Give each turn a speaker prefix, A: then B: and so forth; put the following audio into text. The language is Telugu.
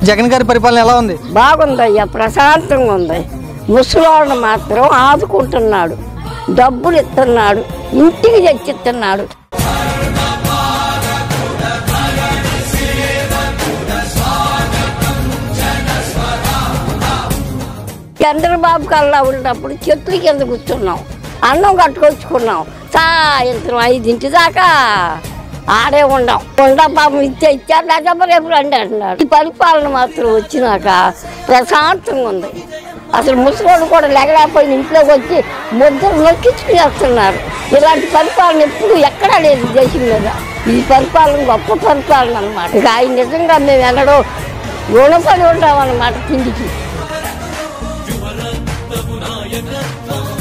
A: జగన్ గారి పరిపాలన ఎలా ఉంది
B: బాగుందయ్యా ప్రశాంతంగా ఉంది ముసలోళ్ళు మాత్రం ఆదుకుంటున్నాడు డబ్బులు ఇస్తున్నాడు ఇంటికి తెచ్చిస్తున్నాడు చంద్రబాబు కల్లా ఉన్నప్పుడు చెట్ల కింద కూర్చున్నాం అన్నం కట్టుకొచ్చుకున్నాం సాయంత్రం ఐదింటి దాకా ఆడే ఉండం ఉండ పాపం ఇచ్చే ఇచ్చారు లేకపోతే రేపు రండి అంటున్నాడు ఈ పరిపాలన మాత్రం వచ్చినాక ప్రశాంతంగా ఉంది అసలు ముసలోడు కూడా లేకపోయిన ఇంట్లోకి వచ్చి ముద్దరు నొక్కించుకుని చేస్తున్నారు ఇలాంటి పరిపాలన ఎప్పుడు ఎక్కడా లేదు దేశం మీద ఈ పరిపాలన గొప్ప పరిపాలన అనమాట ఇక ఆయన నిజంగా మేము ఎన్నడో రుణపడి ఉంటామన్నమాట తిండికి